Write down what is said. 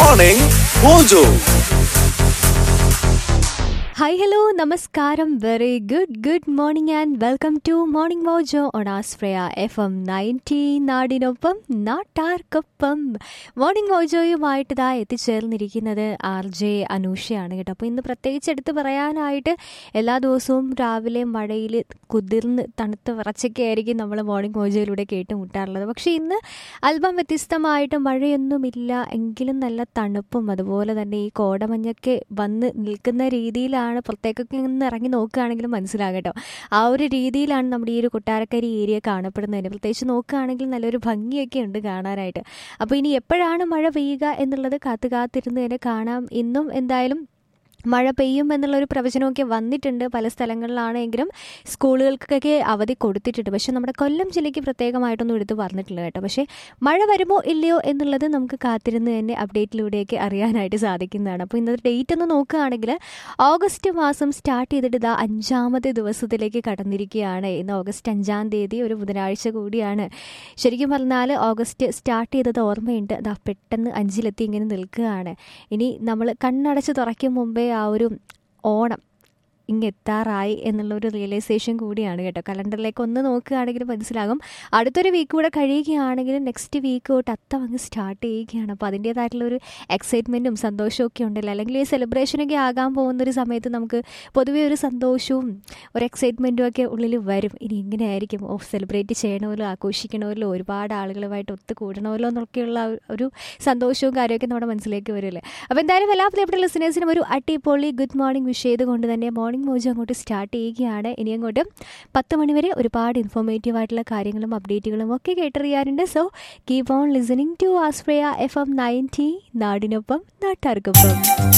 Morning Mojo. Hi hello നമസ്കാരം very good good morning and welcome to morning mojo on Aspira F M ninety നാടിനൊപ്പം നാട്ടാർക്കൊപ്പം morning മോജോയുമായിട്ട് ഇതാ എത്തിച്ചേർന്നിരിക്കുന്നത് R J അനൂഷയാണ് കേട്ടോ അപ്പോൾ ഇന്ന് പ്രത്യേകിച്ച് എടുത്ത് പറയാനായിട്ട് എല്ലാ ദിവസവും രാവിലെ മഴയിൽ കുതിർന്ന് തണുത്ത് വിറച്ചൊക്കെ ആയിരിക്കും നമ്മൾ മോർണിംഗ് മോജോയിലൂടെ കേട്ടുമുട്ടാറുള്ളത് പക്ഷേ ഇന്ന് അല്പം വ്യത്യസ്തമായിട്ട് മഴയൊന്നുമില്ല എങ്കിലും നല്ല തണുപ്പും അതുപോലെ തന്നെ ഈ കോടമഞ്ഞൊക്കെ വന്ന് നിൽക്കുന്ന രീതിയിലാണ് പുറത്തേക്കൊക്കെ ഇന്ന് ഇറങ്ങി നോക്കുകയാണെങ്കിലും മനസ്സിലാകട്ടോ ആ ഒരു രീതിയിലാണ് നമ്മുടെ ഈ ഒരു കൊട്ടാരക്കരി ഏരിയ കാണപ്പെടുന്നതിന് പ്രത്യേകിച്ച് നോക്കുകയാണെങ്കിൽ നല്ലൊരു ഭംഗിയൊക്കെ ഉണ്ട് കാണാനായിട്ട് അപ്പോൾ ഇനി എപ്പോഴാണ് മഴ പെയ്യുക എന്നുള്ളത് കാത്തു കാത്തിരുന്ന് തന്നെ കാണാം ഇന്നും എന്തായാലും മഴ പെയ്യും എന്നുള്ളൊരു പ്രവചനമൊക്കെ വന്നിട്ടുണ്ട് പല സ്ഥലങ്ങളിലാണെങ്കിലും സ്കൂളുകൾക്കൊക്കെ അവധി കൊടുത്തിട്ടുണ്ട് പക്ഷേ നമ്മുടെ കൊല്ലം ജില്ലയ്ക്ക് പ്രത്യേകമായിട്ടൊന്നും എടുത്ത് പറഞ്ഞിട്ടില്ല കേട്ടോ പക്ഷേ മഴ വരുമോ ഇല്ലയോ എന്നുള്ളത് നമുക്ക് കാത്തിരുന്ന് തന്നെ അപ്ഡേറ്റിലൂടെയൊക്കെ അറിയാനായിട്ട് സാധിക്കുന്നതാണ് അപ്പോൾ ഇന്നത്തെ ഡേറ്റ് ഒന്ന് നോക്കുകയാണെങ്കിൽ ഓഗസ്റ്റ് മാസം സ്റ്റാർട്ട് ചെയ്തിട്ട് ഇതാ അഞ്ചാമത്തെ ദിവസത്തിലേക്ക് കടന്നിരിക്കുകയാണ് ഇന്ന് ഓഗസ്റ്റ് അഞ്ചാം തീയതി ഒരു ബുധനാഴ്ച കൂടിയാണ് ശരിക്കും പറഞ്ഞാൽ ഓഗസ്റ്റ് സ്റ്റാർട്ട് ചെയ്തത് ഓർമ്മയുണ്ട് അതാ പെട്ടെന്ന് അഞ്ചിലെത്തി ഇങ്ങനെ നിൽക്കുകയാണ് ഇനി നമ്മൾ കണ്ണടച്ച് തുറയ്ക്കും മുമ്പേ ആ ഒരു ഓണം ഇങ്ങെത്താറായി എന്നുള്ളൊരു റിയലൈസേഷൻ കൂടിയാണ് കേട്ടോ കലണ്ടറിലേക്ക് ഒന്ന് നോക്കുകയാണെങ്കിൽ മനസ്സിലാകും അടുത്തൊരു വീക്ക് കൂടെ കഴിയുകയാണെങ്കിൽ നെക്സ്റ്റ് വീക്ക് തൊട്ട് അത്തം അങ്ങ് സ്റ്റാർട്ട് ചെയ്യുകയാണ് അപ്പോൾ അതിൻ്റേതായിട്ടുള്ള ഒരു എക്സൈറ്റ്മെൻറ്റും സന്തോഷവും ഒക്കെ ഉണ്ടല്ലോ അല്ലെങ്കിൽ ഈ സെലിബ്രേഷനൊക്കെ ആകാൻ പോകുന്നൊരു സമയത്ത് നമുക്ക് പൊതുവേ ഒരു സന്തോഷവും ഒരു എക്സൈറ്റ്മെൻറ്റും ഒക്കെ ഉള്ളിൽ വരും ഇനി ഇങ്ങനെയായിരിക്കും ഓ സെലിബ്രേറ്റ് ചെയ്യണമല്ലോ ആഘോഷിക്കണമല്ലോ ഒരുപാട് ആളുകളുമായിട്ട് ഒത്തുകൂടണമല്ലോ എന്നൊക്കെയുള്ള ആ ഒരു സന്തോഷവും കാര്യമൊക്കെ നമ്മുടെ മനസ്സിലേക്ക് വരില്ലേ അപ്പോൾ എന്തായാലും എല്ലാ പ്രിയപ്പെട്ട ലിസണേഴ്സിനും ഒരു അടിപൊളി ഗുഡ് മോർണിംഗ് വിഷ് ചെയ്തുകൊണ്ട് തന്നെ മോർണിംഗ് മോജോ അങ്ങോട്ട് സ്റ്റാർട്ട് ചെയ്യുകയാണ് ഇനി അങ്ങോട്ട് പത്ത് മണിവരെ ഒരുപാട് ഇൻഫോർമേറ്റീവ് ആയിട്ടുള്ള കാര്യങ്ങളും അപ്ഡേറ്റുകളും ഒക്കെ കേട്ടറിയാറുണ്ട് so keep on listening to Aspira F M ninety നാടിനൊപ്പം നാട്ടാർക്കൊപ്പം